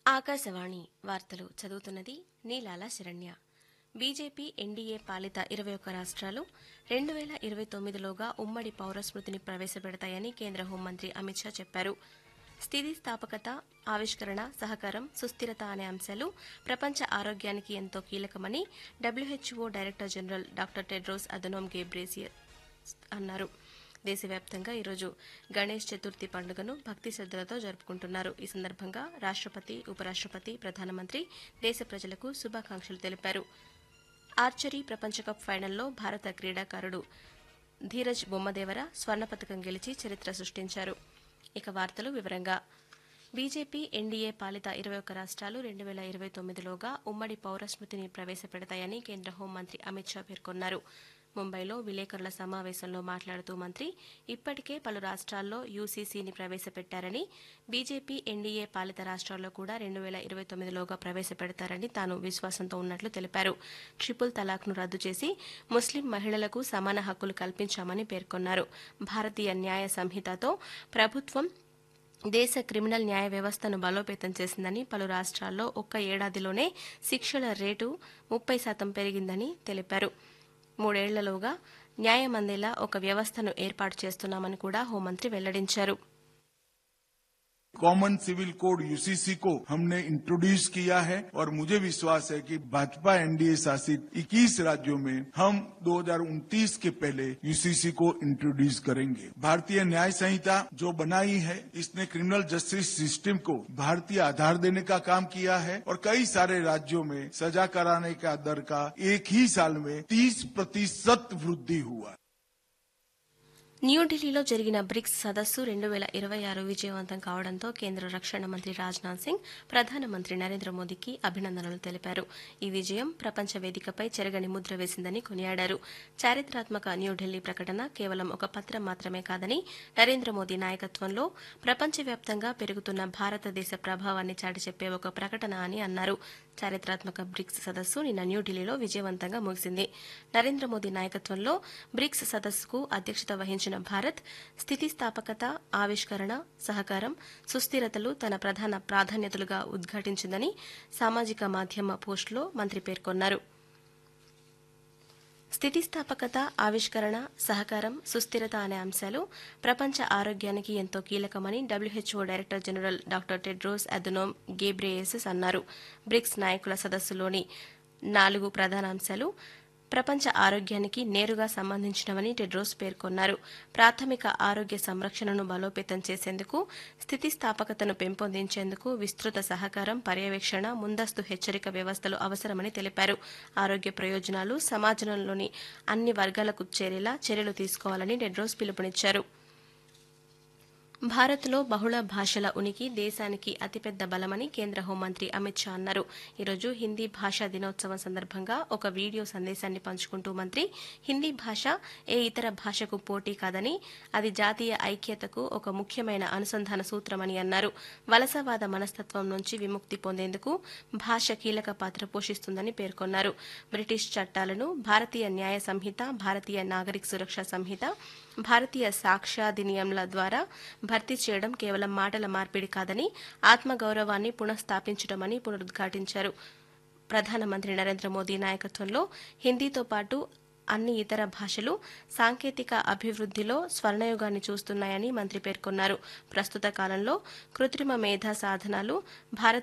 ఆకాశవాణి వార్తలు చదువుతున్నది నీలాల శరణ్య బీజేపీ ఎన్డీఏ పాలిత ఇరవై ఒక్క రాష్ట్రాలు రెండు వేల ఇరవై తొమ్మిదిలోగా ఉమ్మడి పౌరస్మృతిని ప్రవేశపెడతాయని కేంద్ర హోంమంత్రి అమిత్ షా చెప్పారు స్థితిస్థాపకత ఆవిష్కరణ సహకారం సుస్థిరత అనే అంశాలు ప్రపంచ ఆరోగ్యానికి ఎంతో కీలకమని W H O director general doctor Tedros Adhanom Ghebreyesus అన్నారు దేశవ్యాప్తంగా ఈరోజు గణేష్ చతుర్థి పండుగను భక్తి శ్రద్దలతో జరుపుకుంటున్నారు ఈ సందర్భంగా రాష్టపతి ఉపరాష్టపతి ప్రధానమంత్రి దేశ ప్రజలకు శుభాకాంక్షలు తెలిపారు ఆర్చరీ ప్రపంచ కప్ ఫైనల్లో భారత క్రీడాకారుడు ధీరజ్ బొమ్మదేవర స్వర్ణ పథకం గెలిచి చరిత్ర సృష్టించారు ఇక వార్తలు వివరంగా బీజేపీ ఎన్డీఏ పాలిత ఇరవై ఒక్క రాష్ట్రాలు రెండు వేల ఇరవై తొమ్మిదిలోగా ఉమ్మడి పౌరస్మృతిని ప్రవేశపెడతాయని కేంద్ర హోంమంత్రి అమిత్ షా పేర్కొన్నారు ముంబైలో విలేకరుల సమావేశంలో మాట్లాడుతూ మంత్రి ఇప్పటికే పలు రాష్ట్రాల్లో యూసీసీని ప్రవేశపెట్టారని బీజేపీ ఎన్డీఏ పాలిత రాష్ట్రాల్లో కూడా రెండు వేల ఇరవై తొమ్మిదిలోగా ప్రవేశపెడతారని తాను విశ్వాసంతో ఉన్నట్లు తెలిపారు ట్రిపుల్ తలాక్ను రద్దు చేసి ముస్లిం మహిళలకు సమాన హక్కులు కల్పించామని పేర్కొన్నారు భారతీయ న్యాయ సంహితతో ప్రభుత్వం దేశ క్రిమినల్ న్యాయ వ్యవస్థను బలోపేతం చేసిందని పలు రాష్ట్రాల్లో ఒక్క ఏడాదిలోనే శిక్షల రేటు ముప్పై శాతం పెరిగిందని తెలిపారు మూడేళ్లలోగా న్యాయం అందేలా ఒక వ్యవస్థను ఏర్పాటు చేస్తున్నామని కూడా హోంమంత్రి వెల్లడించారు कॉमन सिविल कोड यूसीसी को हमने इंट्रोड्यूस किया है और मुझे विश्वास है कि भाजपा एनडीए शासित 21 राज्यों में हम 2029 के पहले यूसीसी को इंट्रोड्यूस करेंगे भारतीय न्याय संहिता जो बनाई है इसने क्रिमिनल जस्टिस सिस्टम को भारतीय आधार देने का काम किया है और कई सारे राज्यों में सजा कराने का दर का एक ही साल में 30 प्रतिशत वृद्धि हुआ న్యూఢిల్లీలో జరిగిన బ్రిక్స్ సదస్సు రెండు వేల ఇరవై ఆరు విజయవంతం కావడంతో కేంద్ర రక్షణ మంత్రి రాజ్నాథ్ సింగ్ ప్రధానమంత్రి నరేంద్ర మోదీకి అభినందనలు తెలిపారు ఈ విజయం ప్రపంచ వేదికపై చెరగని ముద్ర వేసిందని కొనియాడారు చారిత్రాత్మక న్యూఢిల్లీ ప్రకటన కేవలం ఒక పత్రం మాత్రమే కాదని నరేంద్ర మోదీ నాయకత్వంలో ప్రపంచవ్యాప్తంగా పెరుగుతున్న భారతదేశ ప్రభావాన్ని చాటి చెప్పే ఒక ప్రకటన అని అన్నారు చారిత్రాత్మక బ్రిక్స్ సదస్సు నిన్న న్యూఢిల్లీలో విజయవంతంగా ముగిసింది నరేంద్ర మోదీ నాయకత్వంలో బ్రిక్స్ సదస్సుకు అధ్యక్షత వహించిన భారత్ స్థితిస్థాపకత ఆవిష్కరణ సహకారం సుస్థిరతలు తన ప్రధాన ప్రాధాన్యతలుగా ఉద్ఘాటించిందని సామాజిక మాధ్యమ పోస్టులో మంత్రి పేర్కొన్నారు స్థితిస్థాపకత ఆవిష్కరణ సహకారం సుస్థిరత అనే అంశాలు ప్రపంచ ఆరోగ్యానికి ఎంతో కీలకమని W H O director general doctor Tedros Adhanom Ghebreyesus అన్నారు బ్రిక్స్ నాయకుల సదస్సులోని నాలుగు ప్రధాన అంశాలు ప్రపంచ ఆరోగ్యానికి నేరుగా సంబంధించినవని టెడ్రోస్ పేర్కొన్నారు ప్రాథమిక ఆరోగ్య సంరక్షణను బలోపేతం చేసేందుకు స్థితిస్థాపకతను పెంపొందించేందుకు విస్తృత సహకారం పర్యవేక్షణ ముందస్తు హెచ్చరిక వ్యవస్థలు అవసరమని తెలిపారు ఆరోగ్య ప్రయోజనాలు సమాజంలోని అన్ని వర్గాలకు చేరేలా చర్యలు తీసుకోవాలని టెడ్రోస్ పిలుపునిచ్చారు భారత్లో బహుళ భాషల ఉనికి దేశానికి అతిపెద్ద బలమని కేంద్ర హోంమంత్రి అమిత్ షా అన్నారు ఈరోజు హిందీ భాషా దినోత్సవం సందర్భంగా ఒక వీడియో సందేశాన్ని పంచుకుంటూ మంత్రి హిందీ భాష ఏ ఇతర భాషకు పోటీ కాదని అది జాతీయ ఐక్యతకు ఒక ముఖ్యమైన అనుసంధాన సూత్రమని అన్నారు వలసవాద మనస్తత్వం నుంచి విముక్తి పొందేందుకు భాష కీలక పాత్ర పోషిస్తుందని పేర్కొన్నారు బ్రిటిష్ చట్టాలను భారతీయ న్యాయ సంహిత భారతీయ నాగరిక సురక్ష సంహిత భారతీయ సాక్ష్యాధినియంల ద్వారా భర్తీ చేయడం కేవలం మాటల మార్పిడి కాదని ఆత్మగౌరవాన్ని పునఃస్థాపించడమని పునరుద్ఘాటించారు ప్రధానమంత్రి నరేంద్ర మోదీ నాయకత్వంలో హిందీతో పాటు అన్ని ఇతర భాషలు సాంకేతిక అభివృద్దిలో స్వర్ణయుగాన్ని చూస్తున్నాయని మంత్రి పేర్కొన్నారు ప్రస్తుత కాలంలో కృత్రిమ మేధా సాధనాలు భారత